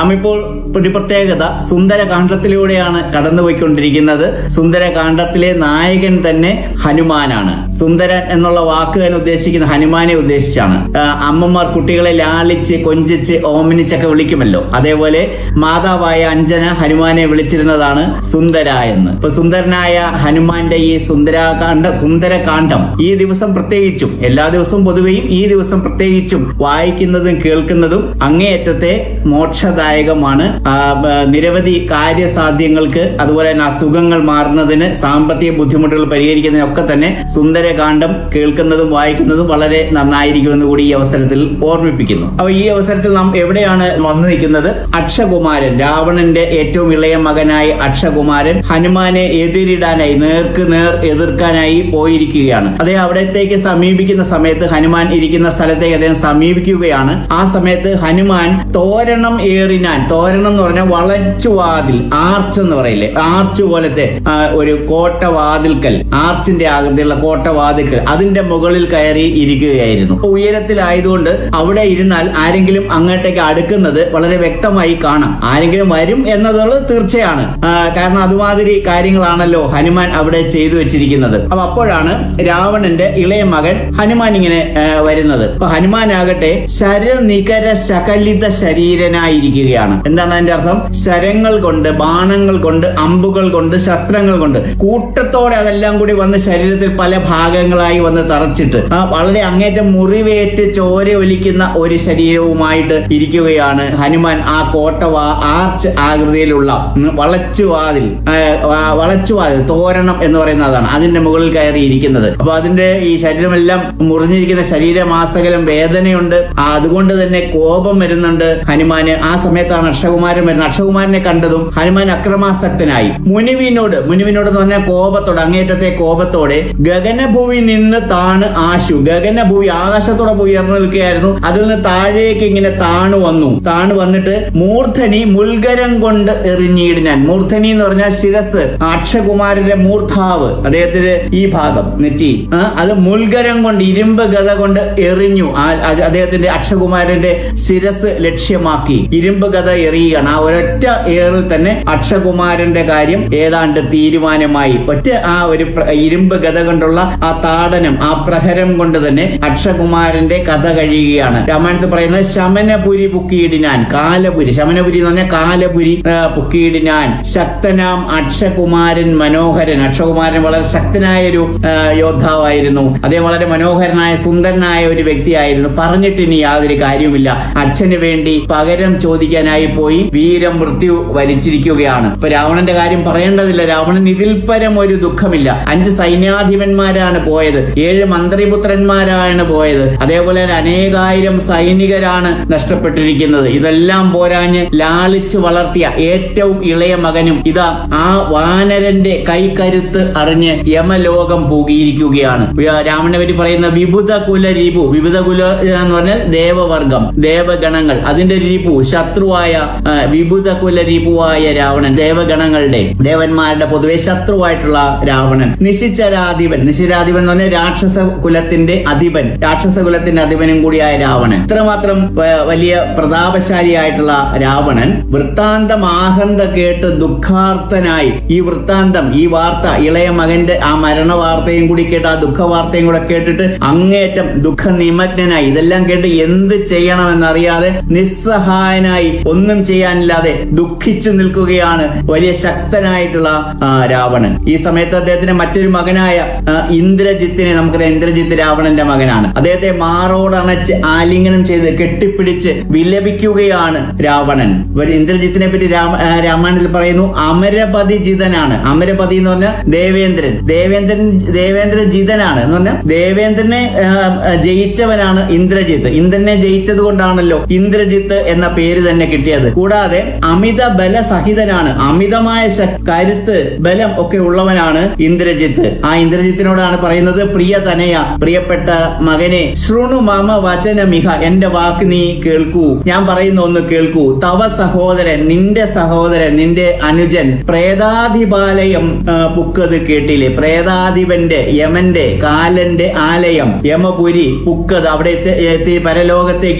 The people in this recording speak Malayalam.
നാം ഇപ്പോൾ ഒരു പ്രത്യേകത സുന്ദരകാന്ഡത്തിലൂടെയാണ് കടന്നുപോയിക്കൊണ്ടിരിക്കുന്നത് സുന്ദരകാന്ഡത്തിലെ നായകൻ തന്നെ ഹനുമാനാണ് സുന്ദരൻ എന്നുള്ള വാക്ക് തന്നെ ഉദ്ദേശിക്കുന്ന ഹനുമാനെ ഉദ്ദേശിച്ചാണ് ആ, അമ്മമാർ കുട്ടികളെ ലാളിച്ച് കൊഞ്ചിച്ച് ഓമനിച്ചൊക്കെ വിളിക്കുമല്ലോ അതേപോലെ മാതാവായ അഞ്ജന ഹനുമാനെ വിളിച്ചിരുന്നതാണ് സുന്ദര എന്ന് ഇപ്പൊ സുന്ദരനായ ഹനുമാന്റെ ഈ സുന്ദരാകാന്ഡ സുന്ദരകാന്ഡം ഈ ദിവസം പ്രത്യേകിച്ചും എല്ലാ ദിവസവും പൊതുവെയും ഈ ദിവസം പ്രത്യേകിച്ചും വായിക്കുന്നതും കേൾക്കുന്നതും അങ്ങേയറ്റത്തെ മോക്ഷദായകമാണ് ആ, ബ- നിരവധി കാര്യസാധ്യങ്ങൾക്ക് അതുപോലെ തന്നെ അസുഖങ്ങൾ മാറുന്നതിന് സാമ്പത്തിക ബുദ്ധിമുട്ടുകൾ പരിഹരിക്കുന്നതിനൊക്കെ തന്നെ സുന്ദരകാന്ഡം കേൾക്കുന്നതും വായിക്കുന്നതും വളരെ നന്നായിരിക്കുമെന്ന് കൂടി ഈ അവസരത്തിൽ ഓർമ്മിപ്പിക്കുന്നു അപ്പൊ ഈ അവസരത്തിൽ നാം എവിടെയാണ് വന്നു നിൽക്കുന്നത് അക്ഷകുമാരൻ രാവണന്റെ ഏറ്റവും ഇളയ മകനായ അക്ഷകുമാരൻ ഹനുമാനെ എതിരിടാനായി നേർക്ക് നേർ എതിർക്കാനായി പോയിരിക്കുകയാണ് അദ്ദേഹം അവിടത്തേക്ക് സമീപിക്കുന്ന സമയത്ത് ഹനുമാൻ ഇരിക്കുന്ന സ്ഥലത്തേക്ക് അദ്ദേഹം സമീപിക്കുകയാണ് ആ സമയത്ത് ഹനുമാൻ തോരണം ഏറിനാൻ തോരണം എന്ന് പറഞ്ഞാൽ വളച്ചുവാതിൽ ആർച്ച് എന്ന് പറയില്ലേ ആർച്ച് പോലത്തെ ആ, ഒരു കോട്ടവാതിൽക്കൽ ആർച്ചിന്റെ ആകൃതിയുള്ള കോട്ടവാതിൽക്കൽ അതിന്റെ മുകളിൽ കയറി ഇരിക്കുകയായിരുന്നു അപ്പൊ ഉയരത്തിലായതുകൊണ്ട് അവിടെ ഇരുന്നാൽ ആരെങ്കിലും അങ്ങോട്ടേക്ക് അടുക്കുന്നത് വളരെ വ്യക്തമായി കാണാം ആരെങ്കിലും വരും എന്നതുള്ളത് തീർച്ചയാണ് ആ, കാരണം അതുമാതിരി കാര്യങ്ങളാണല്ലോ ഹനുമാൻ അവിടെ ചെയ്തു വെച്ചിരിക്കുന്നത് അപ്പൊ അപ്പോഴാണ് രാവണന്റെ ഇളയ മകൻ ഹനുമാൻ ഇങ്ങനെ ആ, വരുന്നത് അപ്പൊ ഹനുമാനാകട്ടെ ശരനികര ശകലിത ശരീരനായിരിക്കുകയാണ് എന്താണ് അതിന്റെ അർത്ഥം ശരങ്ങൾ കൊണ്ട് ബാണങ്ങൾ കൊണ്ട് അമ്പുകൾ കൊണ്ട് ശസ്ത്രങ്ങൾ കൊണ്ട് കൂട്ടത്തോടെ അതെല്ലാം കൂടി വന്ന് ശരീരത്തിൽ പല ഭാഗങ്ങളായി വന്ന് തറച്ചിട്ട് ആ വളരെ അങ്ങേറ്റം മുറിവേറ്റ് ചോര ഒലിക്കുന്ന ഒരു ശരീരവുമായിട്ട് ഇരിക്കുകയാണ് ഹനുമാൻ ആ കോട്ടവാ ആർച്ച് ആകൃതിയിലുള്ള ഉം, വളച്ചുവാതിൽ ആ, ആ, വളച്ചുവാതിൽ തോരണം എന്ന് പറയുന്നതാണ് അതിന്റെ മുകളിൽ കയറി ഇരിക്കുന്നത് അപ്പൊ അതിന്റെ ഈ ശരീരമെല്ലാം മുറിഞ്ഞിരിക്കുന്ന ശരീരമാസകലം വേദനയുണ്ട് ആ, അതുകൊണ്ട് തന്നെ കോപം വരുന്നുണ്ട് ഹനുമാന് ആ സമയത്താണ് അക്ഷകുമാരൻ വരുന്നത് അക്ഷകുമാരനെ കണ്ടതും ഹനുമാൻ അക്രമാസക്തനായി മുനിവിനോട് മുനിവിനോട് എന്ന് പറഞ്ഞാൽ കോപത്തോടെ അങ്ങേറ്റത്തെ കോപത്തോടെ ഗഗനഭൂവി നിന്ന് താണ് ആശു ഗഗനഭൂവി ആകാശത്തോടെ പോയി ഉയർന്നു നിൽക്കുകയായിരുന്നു അതിൽ നിന്ന് താഴേക്ക് ഇങ്ങനെ താണു വന്നു താണു വന്നിട്ട് മൂർധനി മുൽഗരം കൊണ്ട് എറിഞ്ഞിടിനാൻ മൂർധനി എന്ന് പറഞ്ഞാൽ ശിരസ് അക്ഷകുമാരന്റെ മൂർധാവ് അദ്ദേഹത്തിന്റെ ഈ ഭാഗം നെറ്റി ആ, അത് മുൽഗരം കൊണ്ട് ഇരുമ്പ് ഗത കൊണ്ട് എറിഞ്ഞു ആ അത് അദ്ദേഹത്തിന്റെ അക്ഷകുമാരന്റെ ശിരസ് ലക്ഷ്യമാക്കി ഇരുമ്പ് ഗത എറിയുകയാണ് ആ ഒരൊറ്റ ഏറിൽ തന്നെ അക്ഷകുമാരന്റെ കാര്യം ഏതാണ്ട് തീരുമാനമായി ഒറ്റ ആ ഒരു പ്ര- ഇരുമ്പ് ഗത കൊണ്ടുള്ള ആ താടനം ആ പ്രഹരം കൊണ്ട് തന്നെ അക്ഷകുമാരന്റെ കഥ കഴിയുകയാണ് രാമായണത്തിൽ പറയുന്നത് ശമനപുരി പുക്കിയിടിനാൻ കാലപുരി ശമനപുരി എന്ന് പറഞ്ഞാൽ കാലപുരി ആ, പുക്കിയിടിനാൻ ശക്തനാം അക്ഷകുമാരൻ മനോഹരൻ അക്ഷകുമാരൻ വളരെ ശക്തനായ ഒരു ആ, യോദ്ധാവായിരുന്നു അദ്ദേഹം വളരെ മനോഹരനായ സുന്ദരനായ ഒരു വ്യക്തിയായിരുന്നു പറഞ്ഞിട്ട് ഇനി യാതൊരു കാര്യവുമില്ല അച്ഛന് വേണ്ടി പകരം ചോദിക്കാനായി പോയി വീരമൃത്യു വരിച്ചിരിക്കുകയാണ് ഇപ്പൊ രാവണന്റെ കാര്യം പറയേണ്ടതില്ല രാവണൻ ഇതിൽ പരം ഒരു ദുഃഖമില്ല അഞ്ച് സൈന്യാധിപന്മാരാണ് പോയത് ഏഴ് മന്ത്രിപുത്രന്മാരാണ് പോയത് അതേപോലെ തന്നെ അനേകായിരം സൈനികരാണ് നഷ്ടപ്പെട്ടിരിക്കുന്നത് ഇതെല്ലാം പോരാഞ്ഞ് ലാളിച്ച് വളർത്തിയ ഏറ്റവും ഇളയ മകനും ഇതാ ആ വാനരന്റെ കൈക്കരുത്ത് അറിഞ്ഞ് യമലോകം പൂകിയിരിക്കുകയാണ് രാമനെ പറ്റി പറയുന്ന വിഭുത കുല രീപു വിഭുത കുല എന്ന് പറഞ്ഞാൽ ദേവവർഗം ദേവഗണങ്ങൾ അതിന്റെ രീപു ശത്രുവായ ആ, വിഭുത കുല രീപുവായ രാവണൻ ദേവഗണങ്ങളുടെ ദേവന്മാരുടെ പൊതുവെ ശത്രുവായിട്ടുള്ള രാവണൻ നിശിചരാധിപൻ നിശിരാധിപൻ എന്ന് പറഞ്ഞാൽ രാക്ഷസ കുലത്തിന്റെ അധിപൻ രാക്ഷസ കുലത്തിന്റെ അധിപനും കൂടിയായ രാവണൻ ഇത്രമാത്രം വ- വലിയ പ്രതാപശാലിയായിട്ടുള്ള രാവണൻ വൃത്താന്തം ആഹന്ത കേട്ട് ദുഃഖാർത്ഥനായി ഈ വൃത്താന്തം ഈ വാർത്ത ഇളയ മകന്റെ ആ മരണ വാർത്തയും കൂടി കേട്ട് ആ ദുഃഖ വാർത്തയും കൂടെ കേട്ടിട്ട് അങ്ങേറ്റം ദുഃഖ നിമഗ്നനായി ഇതെല്ലാം കേട്ട് എന്ത് ചെയ്യണമെന്നറിയാതെ നിസ്സഹായനായി ഒന്നും ചെയ്യാനില്ലാതെ ദുഃഖിച്ചു നിൽക്കുകയാണ് വലിയ ശക്തനായിട്ടുള്ള ആ, രാവണൻ ഈ സമയത്ത് അദ്ദേഹത്തിന്റെ മറ്റൊരു മകനായ ആ, ഇന്ദ്രജിത്തിനെ നമുക്കറിയാം ഇന്ദ്രജിത്ത് രാവണന്റെ മകനാണ് അദ്ദേഹത്തെ മാറോടണച്ച് ആലിംഗനം ചെയ്ത് കെട്ടിപ്പിടിച്ച് വിലപിക്കുകയാണ് രാവണൻ ഒരു ഇന്ദ്രജിത്തിനെ പറ്റി രാമ ആ, രാമായണത്തിൽ പറയുന്നു അമരപതി ജിതനാണ് അമരപതി എന്ന് പറഞ്ഞാൽ ദേവേന്ദ്രൻ ദേവേന്ദ്രൻ ദേവേന്ദ്ര ജിതനാണ് എന്ന് പറഞ്ഞാൽ ദേവേന്ദ്രനെ ആ, ആ, ജയിച്ചവനാണ് ഇന്ദ്രജിത്ത് ഇന്ദ്രനെ ജയിച്ചത് കൊണ്ടാണല്ലോ ഇന്ദ്രജിത്ത് എന്ന പേര് തന്നെ കിട്ടിയത് കൂടാതെ അമിത ബലസഹിതനാണ് അമിതമായ ശ- കരുത്ത് ബലം ഒക്കെ ഉള്ളവനാണ് ഇന്ദ്രജിത്ത് ആ ഇന്ദ്രജിത്തിനോടാണ് പറയുന്നത് പ്രിയ തനയ പ്രിയപ്പെട്ട മകനെ ശൃണു മമ വചനമിഹ എന്റെ വാക്ക് നീ കേൾക്കൂ ഞാൻ പറയുന്ന ഒന്ന് കേൾക്കൂ തവ സഹോദരൻ നിന്റെ സഹോദരൻ നിന്റെ അനുജൻ പ്രേതാധിപാലയം ആ, പുക്കത് കേട്ടില്ലേ പ്രേതാധിപന്റെ യമന്റെ കാലന്റെ ആലയം യമപുരി പുക്കത് അവിടെ എത്തി- എത്തി പരലോകത്തേക്ക്